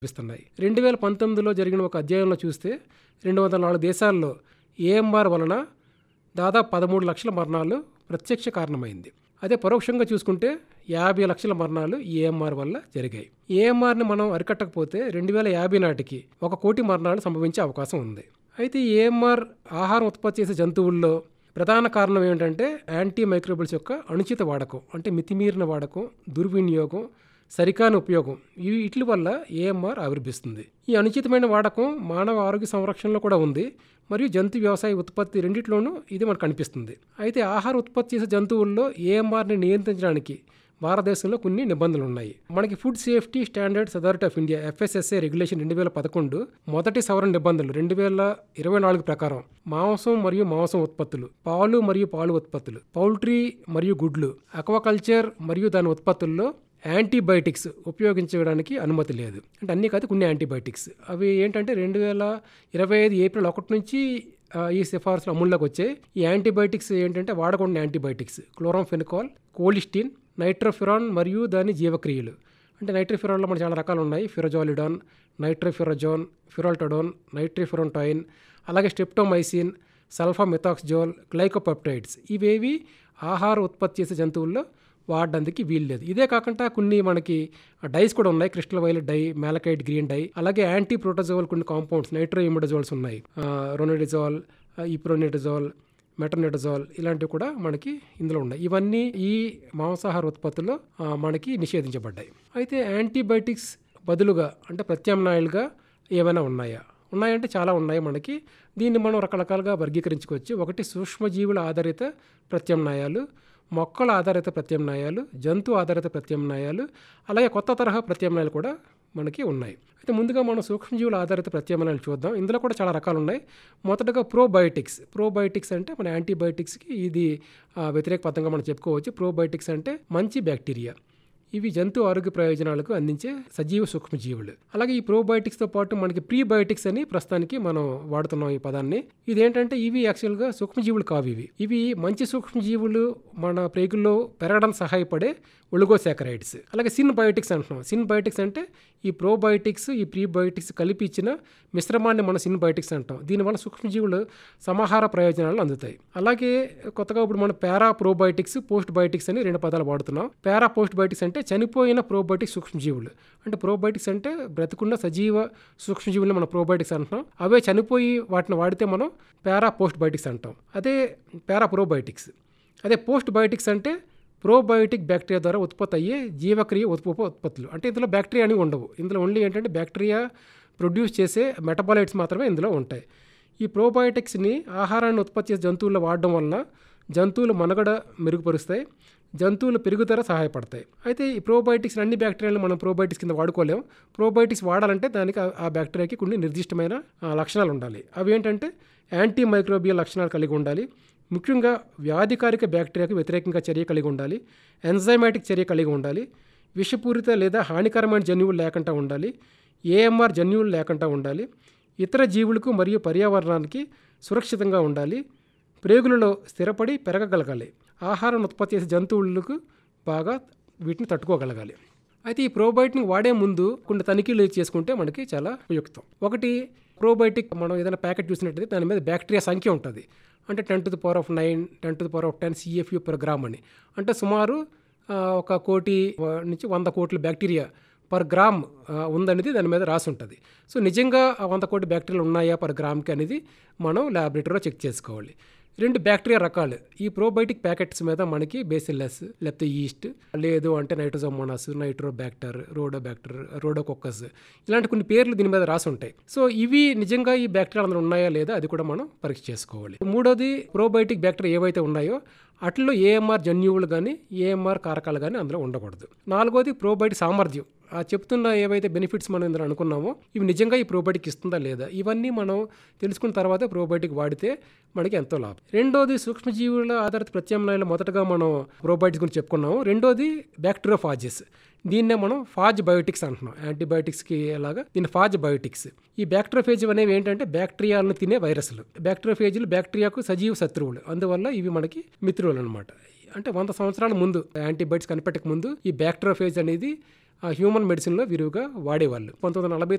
కనిపిస్తున్నాయి రెండు వేల పంతొమ్మిదిలో జరిగిన ఒక అధ్యయనంలో చూస్తే రెండు వందల నాలుగు దేశాల్లో ఏఎంఆర్ వలన దాదాపు పదమూడు లక్షల మరణాలు ప్రత్యక్ష కారణమైంది అదే పరోక్షంగా చూసుకుంటే యాభై లక్షల మరణాలు ఏఎంఆర్ వల్ల జరిగాయి ఏఎంఆర్ని మనం అరికట్టకపోతే రెండు వేల యాభై నాటికి ఒక కోటి మరణాలు సంభవించే అవకాశం ఉంది అయితే ఏఎంఆర్ ఆహారం ఉత్పత్తి చేసే జంతువుల్లో ప్రధాన కారణం ఏంటంటే యాంటీ మైక్రోబిల్స్ యొక్క అనుచిత వాడకం అంటే మితిమీరిన వాడకం దుర్వినియోగం సరికాని ఉపయోగం ఇవి ఇట్ల వల్ల ఏఎంఆర్ ఆవిర్భిస్తుంది ఈ అనుచితమైన వాడకం మానవ ఆరోగ్య సంరక్షణలో కూడా ఉంది మరియు జంతు వ్యవసాయ ఉత్పత్తి రెండిట్లోనూ ఇది మనకు కనిపిస్తుంది అయితే ఆహార ఉత్పత్తి చేసే జంతువుల్లో ఏఎంఆర్ని నియంత్రించడానికి భారతదేశంలో కొన్ని నిబంధనలు ఉన్నాయి మనకి food safety standards authority of India FSSA regulation రెండు వేల పదకొండు మొదటి సవరణ నిబంధనలు రెండు వేల ఇరవై నాలుగు ప్రకారం మాంసం మరియు మాంసం ఉత్పత్తులు పాలు మరియు పాలు ఉత్పత్తులు పౌల్ట్రీ మరియు గుడ్లు అక్వాకల్చర్ మరియు దాని ఉత్పత్తుల్లో యాంటీబయాటిక్స్ ఉపయోగించడానికి అనుమతి లేదు అంటే అన్నీ కాదు కొన్ని యాంటీబయాటిక్స్ అవి ఏంటంటే రెండు వేల ఇరవై ఐదు ఏప్రిల్ ఒకటి నుంచి ఆ, ఈ సిఫార్సులు అమల్లోకి వచ్చాయి ఈ యాంటీబయాటిక్స్ ఏంటంటే వాడకుండా యాంటీబయాటిక్స్ క్లోరాంఫెనికాల్ కోలిస్టిన్ నైట్రోఫిరాన్ మరియు దాని జీవక్రియలు అంటే నైట్రోఫిరాన్లో మన చాలా రకాలు ఉన్నాయి ఫిరోజాలిడాన్ నైట్రోఫిరోజోన్ ఫిరాల్టడోన్ నైట్రోఫిరోంటాయిన్ అలాగే స్టెప్టోమైసిన్ సల్ఫా మెథాక్స్జోల్ గ్లైకోపెప్టైడ్స్ ఇవేవి ఆహార ఉత్పత్తి చేసే జంతువుల్లో వాడడానికి వీల్లేదు ఇదే కాకుండా కొన్ని మనకి డైస్ కూడా ఉన్నాయి crystal violet dye malachite green dye అలాగే యాంటీ ప్రోటోజోల్ కొన్ని కాంపౌండ్స్ నైట్రో ఇమిడజోల్స్ ఉన్నాయి రొనడిజాల్ ఈప్రోనిడజోల్ మెటర్నిడజాల్ ఇలాంటివి కూడా మనకి ఇందులో ఉన్నాయి ఇవన్నీ ఈ మాంసాహార ఉత్పత్తుల్లో ఆ, మనకి నిషేధించబడ్డాయి అయితే యాంటీబయాటిక్స్ బదులుగా అంటే ప్రత్యామ్నాయాలుగా ఏమైనా ఉన్నాయా ఉన్నాయంటే చాలా ఉన్నాయి మనకి దీన్ని మనం రకరకాలుగా వర్గీకరించుకోవచ్చు ఒకటి సూక్ష్మజీవుల ఆధారిత ప్రత్యామ్నాయాలు మొక్కల ఆధారిత ప్రత్యామ్నాయాలు జంతు ఆధారిత ప్రత్యామ్నాయాలు అలాగే కొత్త తరహా ప్రత్యామ్నాయాలు కూడా మనకి ఉన్నాయి అయితే ముందుగా మనం సూక్ష్మజీవుల ఆధారిత ప్రత్యామ్నాయాలు చూద్దాం ఇందులో కూడా చాలా రకాలు ఉన్నాయి మొదటగా ప్రోబయోటిక్స్ ప్రోబయోటిక్స్ అంటే మన యాంటీబయోటిక్స్కి ఇది ఆ, వ్యతిరేక పదంగా మనం చెప్పుకోవచ్చు ప్రోబయోటిక్స్ అంటే మంచి బ్యాక్టీరియా ఇవి జంతు ఆరోగ్య ప్రయోజనాలకు అందించే సజీవ సూక్ష్మజీవులు అలాగే ఈ ప్రోబయోటిక్స్తో పాటు మనకి ప్రీబయోటిక్స్ అని ప్రస్తుతానికి మనం వాడుతున్నాం ఈ పదాన్ని ఇదేంటంటే ఇవి యాక్చువల్గా సూక్ష్మజీవులు కావు ఇవి ఇవి మంచి సూక్ష్మజీవులు మన ప్రేగుల్లో పెరగడానికి సహాయపడే ఒలిగోసాకరైడ్స్ అలాగే సిన్ బయోటిక్స్ అంటున్నాం సిన్ బయోటిక్స్ అంటే ఈ ప్రోబయోటిక్స్ ఈ ప్రీబయోటిక్స్ కలిపి ఇచ్చిన మిశ్రమాన్ని మనం సిన్ బయోటిక్స్ అంటాం దీనివల్ల సూక్ష్మజీవులు సమాహార ప్రయోజనాలు అందుతాయి అలాగే కొత్తగా ఇప్పుడు మనం పారా ప్రోబయోటిక్స్ పోస్ట్ బయోటిక్స్ అని రెండు పదాలు వాడుతున్నాం పారా పోస్ట్ బయోటిక్స్ అంటే చనిపోయిన ప్రోబయోటిక్స్ సూక్ష్మజీవులు అంటే ప్రోబయోటిక్స్ అంటే బ్రతుకున్న సజీవ సూక్ష్మజీవులను మనం ప్రోబయోటిక్స్ అంటున్నాం అవే చనిపోయి వాటిని వాడితే మనం పారా పోస్ట్ బయోటిక్స్ అంటాం అదే పారా ప్రోబయోటిక్స్ అదే పోస్ట్ బయోటిక్స్ అంటే ప్రోబయోటిక్ బ్యాక్టీరియా ద్వారా ఉత్పత్తి అయ్యే జీవక్రియ ఉత్ప ఉత్పత్తులు అంటే ఇందులో బ్యాక్టీరియా అని ఉండవు ఇందులో ఓన్లీ ఏంటంటే బ్యాక్టీరియా ప్రొడ్యూస్ చేసే మెటబాలైట్స్ మాత్రమే ఇందులో ఉంటాయి ఈ ప్రోబయోటిక్స్ని ఆహారాన్ని ఉత్పత్తి చేసే జంతువుల్లో వాడడం వలన జంతువుల మనుగడ మెరుగుపరుస్తాయి జంతువుల పెరుగుదల సహాయపడతాయి అయితే ఈ ప్రోబయోటిక్స్ అన్ని బ్యాక్టీరియాలను మనం ప్రోబయోటిక్స్ కింద వాడుకోలేం ప్రోబయోటిక్స్ వాడాలంటే దానికి ఆ- ఆ బ్యాక్టీరియాకి కొన్ని నిర్దిష్టమైన ఆ, లక్షణాలు ఉండాలి అవి ఏంటంటే యాంటీ మైక్రోబియల్ లక్షణాలు కలిగి ఉండాలి ముఖ్యంగా వ్యాధికారిక బ్యాక్టీరియాకు వ్యతిరేకంగా చర్య కలిగి ఉండాలి ఎంజైమాటిక్ చర్య కలిగి ఉండాలి విషపూరిత లేదా హానికరమైన జన్యువులు లేకుండా ఉండాలి ఏఎంఆర్ జన్యువులు లేకుండా ఉండాలి ఇతర జీవులకు మరియు పర్యావరణానికి సురక్షితంగా ఉండాలి ప్రేగులలో స్థిరపడి పెరగగలగాలి ఆహారం ఉత్పత్తి చేసే జంతువులకు బాగా వీటిని తట్టుకోగలగాలి అయితే ఈ ప్రోబయోటిక్ వాడే ముందు కొన్ని తనిఖీలు చేసుకుంటే మనకి చాలా ఉపయుక్తం ఒకటి ప్రోబయోటిక్ మనం ఏదైనా ప్యాకెట్ చూసినట్టయితే దాని మీద బ్యాక్టీరియా సంఖ్య ఉంటుంది అంటే ten to the power of nine ten to the power of ten CFU per gram అని అంటే సుమారు ఆ, ఒక కోటి ఆ, నుంచి వంద కోట్ల బ్యాక్టీరియా పర్ గ్రామ్ ఆ, ఉందనేది దాని మీద రాసి ఉంటుంది సో నిజంగా ఆ వంద కోటి బ్యాక్టీరియాలు ఉన్నాయా పర్ గ్రామ్కి అనేది మనం ల్యాబొరేటరీలో చెక్ చేసుకోవాలి రెండు బ్యాక్టీరియా రకాలు ఈ ప్రోబయోటిక్ ప్యాకెట్స్ మీద మనకి బేసిల్లస్ లేకపోతే ఈస్ట్ లేదు అంటే నైట్రోజోమోనాస్ నైట్రోబ్యాక్టర్ రోడోబ్యాక్టర్ రోడోకొక్కస్ ఇలాంటి కొన్ని పేర్లు దీని మీద రాసి ఉంటాయి సో ఇవి నిజంగా ఈ బ్యాక్టీరియా అందులో ఉన్నాయా లేదా అది కూడా మనం పరీక్ష చేసుకోవాలి మూడోది ప్రోబయోటిక్ బ్యాక్టీరియా ఏవైతే ఉన్నాయో అట్లలో ఏఎంఆర్ జన్యువులు కానీ ఏఎంఆర్ కారకాలు కానీ అందులో ఉండకూడదు నాలుగోది ప్రోబయోటిక్ సామర్థ్యం ఆ చెప్తున్న ఏవైతే బెనిఫిట్స్ మనం ఇందులో అనుకున్నామో ఇవి నిజంగా ఈ ప్రోబయోటిక్ ఇస్తుందా లేదా ఇవన్నీ మనం తెలుసుకున్న తర్వాత ప్రోబయోటిక్ వాడితే మనకి ఎంతో లాభం రెండోది సూక్ష్మజీవుల ఆధారిత ప్రత్యామ్నాయాలు మొదటగా మనం ప్రోబయోటిక్స్ గురించి చెప్పుకున్నాము రెండోది బ్యాక్టీరియోఫాజెస్ దీన్నే మనం ఫాజ్ బయోటిక్స్ అంటున్నాం యాంటీబయోటిక్స్కి ఎలాగా దీన్ని ఫాజ్ బయోటిక్స్ ఈ బ్యాక్టీరియోఫేజ్ అనేవి ఏంటంటే బ్యాక్టీరియాలను తినే వైరస్లు బ్యాక్టీరియోఫేజ్లు బ్యాక్టీరియాకు సజీవ శత్రువులు అందువల్ల ఇవి మనకి మిత్రులు అనమాట అంటే వంద సంవత్సరాల ముందు యాంటీబయాటిక్స్ కనిపెట్టక ముందు ఈ బ్యాక్టీరియోఫేజ్ అనేది ఆ హ్యూమన్ మెడిసిన్లో విరివిగా వాడేవాళ్ళు పంతొమ్మిది వందల నలభై